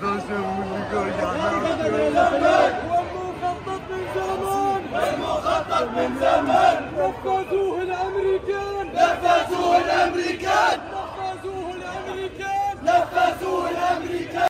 والمخطط من زمان والمخطط من زمان نفذوه الامريكان نفذوه الامريكان نفذوه الامريكان نفذوه الامريكان